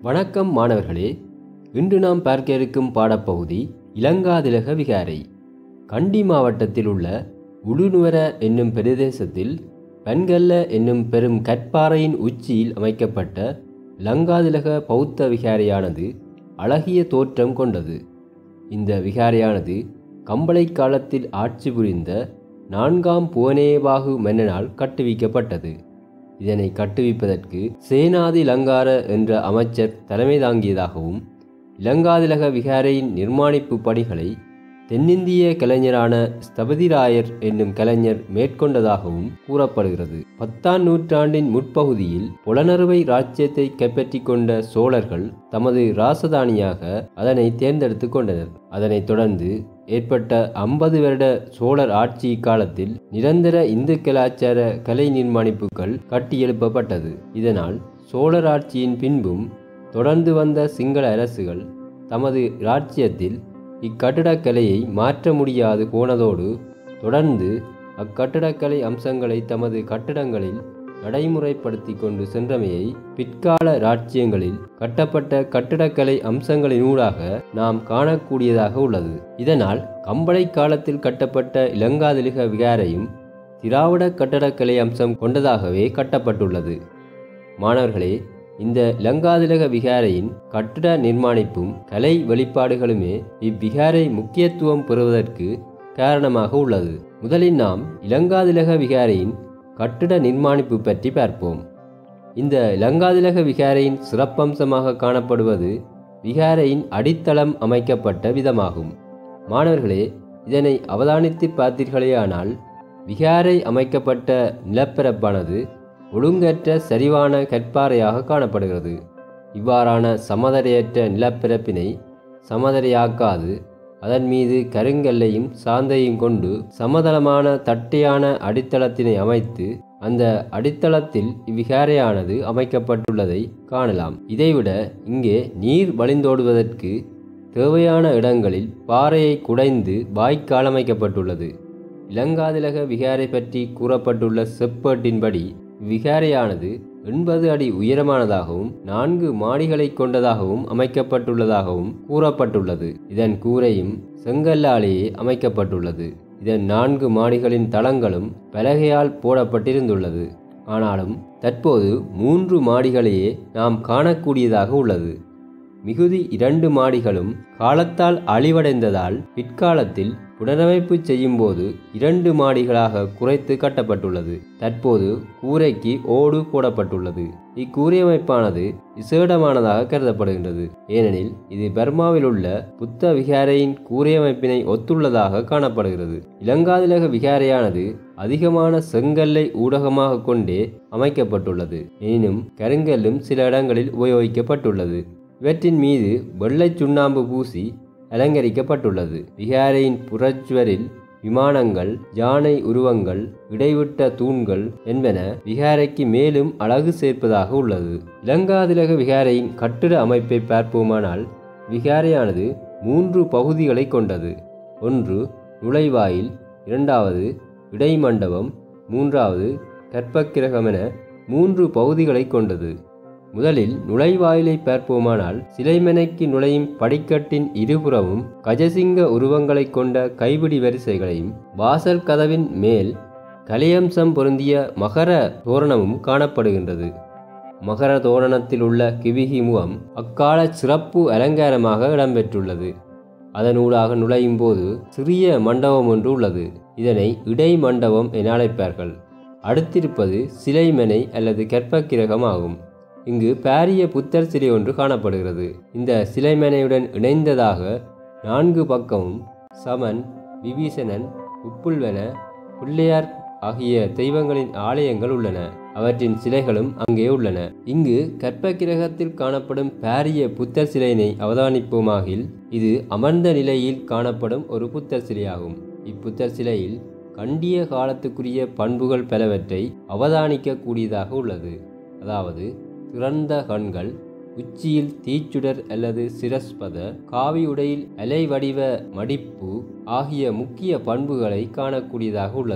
வணக்கம் மாணவர்களே இன்று நாம் பார்க்க இருக்கும் பாடப்பகுதி இலங்காதிலக விகாரை கண்டி மாவட்டத்தில் உள்ள உடுநுவர என்னும் பிரதேசத்தில் பன்கல்ல என்னும் பெரும் கற்பாறையின் உச்சியில் அமைக்கப்பட்ட இலங்காதிலக பௌத்த விகாரையானது அழகிய தோற்றம் கொண்டது இந்த விகாரையானது கம்பளை காலத்தில் ஆட்சி புரிந்த நான்காம் புவனேபாகு மன்னனால் கட்டுவிக்கப்பட்டது இதனை கட்டுவிப்பதற்கு சேனாதி இலங்கார என்ற அமைச்சர் தலைமை தாங்கியதாகவும் இலங்காதிலக விகாரையின் நிர்மாணிப்பு பணிகளை தென்னிந்திய கலைஞரான ஸ்தபதிராயர் என்னும் கலைஞர் மேற்கொண்டதாகவும் கூறப்படுகிறது பத்தாம் நூற்றாண்டின் முற்பகுதியில் புலனறுவை ராஜ்யத்தை கைப்பற்றிக் கொண்ட சோழர்கள் தமது ராசதானியாக அதனை தேர்ந்தெடுத்து கொண்டனர் அதனைத் தொடர்ந்து ஏற்பட்ட ஐம்பது வருட சோழர் ஆட்சி காலத்தில் நிரந்தர இந்து கலாச்சார கலை நிர்மாணிப்புகள் கட்டியெழுப்பப்பட்டது இதனால் சோழர் ஆட்சியின் பின்பும் தொடர்ந்து வந்த சிங்கள அரசுகள் தமது இராச்சியத்தில் இக்கட்டிடக்கலையை மாற்ற முடியாது போனதோடு தொடர்ந்து அக்கட்டிடக்கலை அம்சங்களை தமது கட்டிடங்களில் நடைமுறைப்படுத்தி கொண்டு சென்றமையை பிற்கால இராச்சியங்களில் கட்டப்பட்ட கட்டிடக்கலை அம்சங்களினூடாக நாம் காணக்கூடியதாக உள்ளது இதனால் கம்பளை காலத்தில் கட்டப்பட்ட இலங்காதிலிக விகாரையும் திராவிட கட்டடக்கலை அம்சம் கொண்டதாகவே கட்டப்பட்டுள்ளது மாணவர்களே இந்த இலங்காதிலக விகாரையின் கட்டிட நிர்மாணிப்பும் கலை வெளிப்பாடுகளுமே இவ்விகாரை முக்கியத்துவம் பெறுவதற்கு காரணமாக உள்ளது முதலில் நாம் இலங்காதிலக விகாரையின் கட்டிட நிர்மாணிப்பு பற்றி பார்ப்போம் இந்த இலங்காதிலக விகாரையின் சிறப்பம்சமாக காணப்படுவது விகாரையின் அடித்தளம் அமைக்கப்பட்ட விதமாகும் மாணவர்களே இதனை அவதானித்து பார்த்தீர்களேயானால் விகாரை அமைக்கப்பட்ட நிலப்பரப்பானது ஒழுங்கற்ற சரிவான கற்பாறையாக காணப்படுகிறது இவ்வாறான சமதரையற்ற நிலப்பரப்பினை சமதரையாக்காது அதன் மீது கருங்கல்லையும் சாந்தையும் கொண்டு சமதளமான தட்டையான அடித்தளத்தினை அமைத்து அந்த அடித்தளத்தில் இவ்விகாரையானது அமைக்கப்பட்டுள்ளதை காணலாம் இதைவிட இங்கே நீர் வழிந்தோடுவதற்கு தேவையான இடங்களில் பாறையை குடைந்து வாய்க்கால் அமைக்கப்பட்டுள்ளது இலங்காதிலக விகாரை பற்றி கூறப்பட்டுள்ள செப்பேட்டின்படி விகாரையானது எண்பது அடி உயரமானதாகவும் நான்கு மாடிகளை கொண்டதாகவும் அமைக்கப்பட்டுள்ளதாகவும் கூறப்பட்டுள்ளது இதன் கூரையும் செங்கல்லாலேயே அமைக்கப்பட்டுள்ளது இதன் நான்கு மாடிகளின் தளங்களும் பலகையால் போடப்பட்டிருந்துள்ளது ஆனாலும் தற்போது மூன்று மாடிகளையே நாம் காணக்கூடியதாக உள்ளது மிகுதி இரண்டு மாடிகளும் காலத்தால் அழிவடைந்ததால் பிற்காலத்தில் புனரமைப்பு செய்யும்போது இரண்டு மாடிகளாக குறைத்து கட்டப்பட்டுள்ளது தற்போது கூரைக்கு ஓடு போடப்பட்டுள்ளது இக்கூரையமைப்பானது விசேடமானதாக கருதப்படுகின்றது ஏனெனில் இது பர்மாவில் உள்ள புத்த விகாரையின் கூரையமைப்பினை ஒத்துள்ளதாக காணப்படுகிறது இலங்காதிலக விகாரையானது அதிகமான செங்கல்லை ஊடகமாக கொண்டே அமைக்கப்பட்டுள்ளது எனினும் கருங்கல்லும் சில இடங்களில் உபயோகிக்கப்பட்டுள்ளது இவற்றின் மீது வெள்ளை சுண்ணாம்பு பூசி அலங்கரிக்கப்பட்டுள்ளது விகாரையின் புறச்சுவரில் விமானங்கள் யானை உருவங்கள் இடைவிட்ட தூண்கள் என்பன விகாரைக்கு மேலும் அழகு சேர்ப்பதாக உள்ளது இலங்காதிலக விகாரையின் கட்டிட அமைப்பை பார்ப்போமானால் விகாரையானது மூன்று பகுதிகளை கொண்டது ஒன்று நுழைவாயில் இரண்டாவது இடைமண்டபம் மூன்றாவது கற்பக்கிரகம் என மூன்று பகுதிகளை கொண்டது முதலில் நுழைவாயிலை பார்ப்போமானால் சிலைமனைக்கு நுழையும் படிக்கட்டின் இருபுறமும் கஜசிங்க உருவங்களைக் கொண்ட கைபிடி வரிசைகளையும் வாசல் கதவின் மேல் கலியம்சம் பொருந்திய மகர தோரணமும் காணப்படுகின்றது மகர தோரணத்தில் உள்ள கிவிகி முகம் அக்கால சிறப்பு அலங்காரமாக இடம்பெற்றுள்ளது அதனூடாக நுழையும் போது சிறிய மண்டபம் ஒன்று உள்ளது இதனை இடை மண்டபம் என அழைப்பார்கள் அடுத்திருப்பது சிலைமனை அல்லது கற்பக்கிரகம் ஆகும் இங்கு பாரிய புத்தர் சிலை ஒன்று காணப்படுகிறது இந்த சிலைமனையுடன் இணைந்ததாக நான்கு பக்கமும் சமன் விபீஷணன் உப்புல்வன பிள்ளையார் ஆகிய தெய்வங்களின் ஆலயங்கள் உள்ளன அவற்றின் சிலைகளும் அங்கே உள்ளன இங்கு கற்பக்கிரகத்தில் காணப்படும் பாரிய புத்தர் சிலையினை அவதானிப்போமாகில் இது அமர்ந்த நிலையில் காணப்படும் ஒரு புத்தர் சிலையாகும் இப்புத்தர் சிலையில் கண்டிய காலத்துக்குரிய பண்புகள் பலவற்றை அவதானிக்கக்கூடியதாக உள்ளது அதாவது திறந்த கண்கள் உச்சியில் தீச்சுடர் அல்லது சிரஸ்பத காவி உடையில் அலை வடிவ மடிப்பு ஆகிய முக்கிய பண்புகளை காணக்கூடியதாக உள்ளது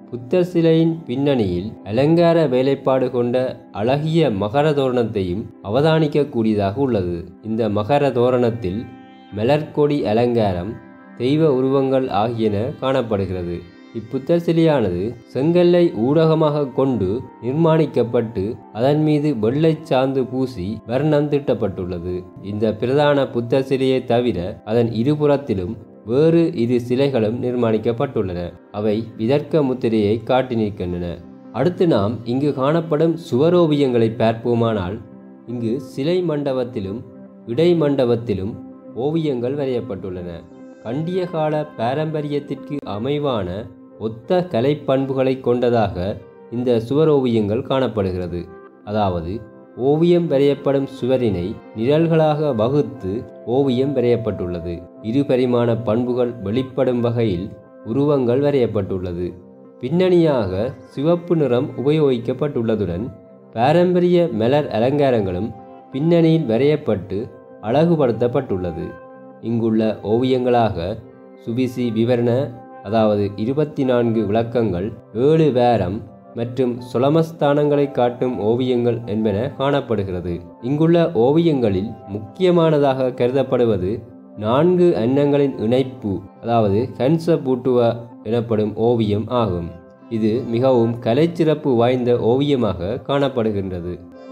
புத்தர் சிலையின் பின்னணியில் அலங்கார வேலைப்பாடு கொண்ட அழகிய மகர தோரணத்தையும் அவதானிக்கக்கூடியதாக உள்ளது இந்த மகர தோரணத்தில் மலர்கொடி அலங்காரம் தெய்வ உருவங்கள் ஆகியன காணப்படுகிறது இப்புத்தர் சிலையானது செங்கல்லை ஊடகமாக கொண்டு நிர்மாணிக்கப்பட்டு அதன் மீது வெள்ளை சாந்து பூசி வர்ணம் திட்டப்பட்டுள்ளது இந்த பிரதான புத்தர் சிலையை தவிர அதன் இருபுறத்திலும் வேறு இரு சிலைகளும் நிர்மாணிக்கப்பட்டுள்ளன அவை விதர்க்க முத்திரையை காட்டி நிற்கின்றன அடுத்து நாம் இங்கு காணப்படும் சுவரோவியங்களை பார்ப்போமானால் இங்கு சிலை மண்டபத்திலும் இடை மண்டபத்திலும் ஓவியங்கள் வரையப்பட்டுள்ளன கண்டிய கால பாரம்பரியத்திற்கு அமைவான ஒத்த கலைப்பண்புகளை கொண்டதாக இந்த சுவரோவியங்கள் காணப்படுகிறது அதாவது ஓவியம் வரையப்படும் சுவரினை நிழல்களாக வகுத்து ஓவியம் வரையப்பட்டுள்ளது இருபரிமாண பண்புகள் வெளிப்படும் வகையில் உருவங்கள் வரையப்பட்டுள்ளது பின்னணியாக சிவப்பு நிறம் உபயோகிக்கப்பட்டுள்ளதுடன் பாரம்பரிய மலர் அலங்காரங்களும் பின்னணியில் வரையப்பட்டு அழகுபடுத்தப்பட்டுள்ளது இங்குள்ள ஓவியங்களாக சுபிசி விவரண அதாவது இருபத்தி நான்கு விளக்கங்கள் ஏழு வேரம் மற்றும் சுலமஸ்தானங்களை காட்டும் ஓவியங்கள் என்பன காணப்படுகிறது இங்குள்ள ஓவியங்களில் முக்கியமானதாக கருதப்படுவது நான்கு அன்னங்களின் இணைப்பு அதாவது கன்ச பூட்டுவ எனப்படும் ஓவியம் ஆகும் இது மிகவும் கலைச்சிறப்பு வாய்ந்த ஓவியமாக காணப்படுகின்றது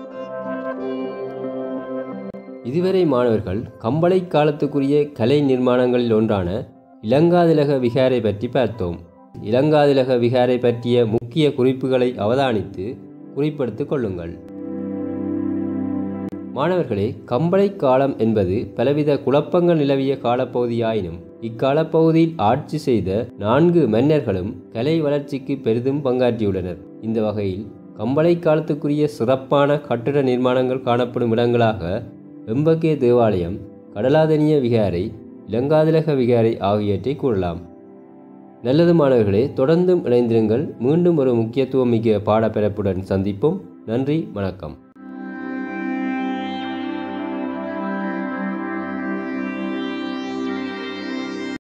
இதுவரை மாணவர்கள் கம்பளை காலத்துக்குரிய கலை நிர்மாணங்களில் ஒன்றான இலங்காதிலக விகாரை பற்றி பார்த்தோம் இலங்காதிலக விகாரை பற்றிய முக்கிய குறிப்புகளை அவதானித்து குறிப்பெடுத்துக் கொள்ளுங்கள் மாணவர்களே கம்பளை காலம் என்பது பலவித குழப்பங்கள் நிலவிய காலப்பகுதியாயினும் இக்காலப்பகுதியில் ஆட்சி செய்த நான்கு மன்னர்களும் கலை வளர்ச்சிக்கு பெரிதும் பங்காற்றியுள்ளனர் இந்த வகையில் கம்பளை காலத்துக்குரிய சிறப்பான கட்டிட நிர்மாணங்கள் காணப்படும் இடங்களாக வெம்பகே தேவாலயம் கடலாதனிய விகாரை இலங்காதிலக விகாரை ஆகியவற்றை கூறலாம் நல்லது மாணவர்களே தொடர்ந்தும் இணைந்திருங்கள் மீண்டும் ஒரு முக்கியத்துவம் மிக்க பாடப்பிறப்புடன் சந்திப்போம் நன்றி வணக்கம்